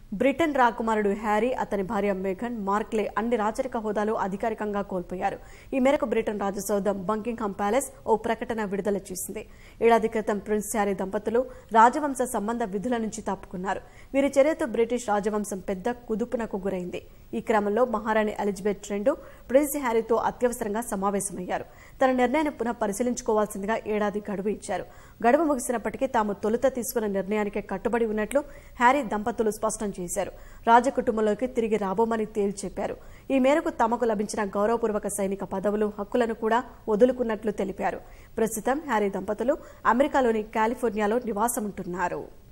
Britain రాకుమారుడు Harry అతని భార్య మేఘన్ మార్క్లే అన్ని రాచరిక హోదాలు అధికారికంగా కోల్పోయారు ఈ మేరకు బ్రిటన్ రాజసౌధం బంకింగ్హామ్ ప్యాలెస్ ఓ ప్రకటన విడుదల చేసింది ఏడాది క్రితం ప్రిన్స్ హ్యారీ దంపతులు రాజవంశ సంబంధ విధుల నుంచి తప్పుకున్నారు వీరి చర్యతో బ్రిటిష్ రాజవంశం పెద్ద కుదుపునకు గురైంది ఈ క్రమంలో మహారాణి ఎలిజబెత్ రెండు ప్రిన్స్ హ్యారీతో అత్యవసరంగా సమావేశమయ్యారు తన నిర్ణయాన్ని పునః పరిశీలించుకోవాల్సిందిగా ఏడాది గడువు ఇచ్చారు గడువు ముగిసినప్పటికీ తాము తొలుత తీసుకున్న నిర్ణయానికే కట్టుబడి ఉన్నట్లు హ్యారీ దంపతులు స్పష్టం చేశారు రాజకుటుంబంలోకి తిరిగి రాబోమని తేల్చి చెప్పారు ఈ మేరకు తమకు లభించిన గౌరవపూర్వక సైనిక పదవులు హక్కులను కూడా వదులుకున్నట్లు తెలిపారు ప్రస్తుతం హ్యారీ దంపతులు అమెరికాలోని కాలిఫోర్నియాలో నివాసముంటున్నారు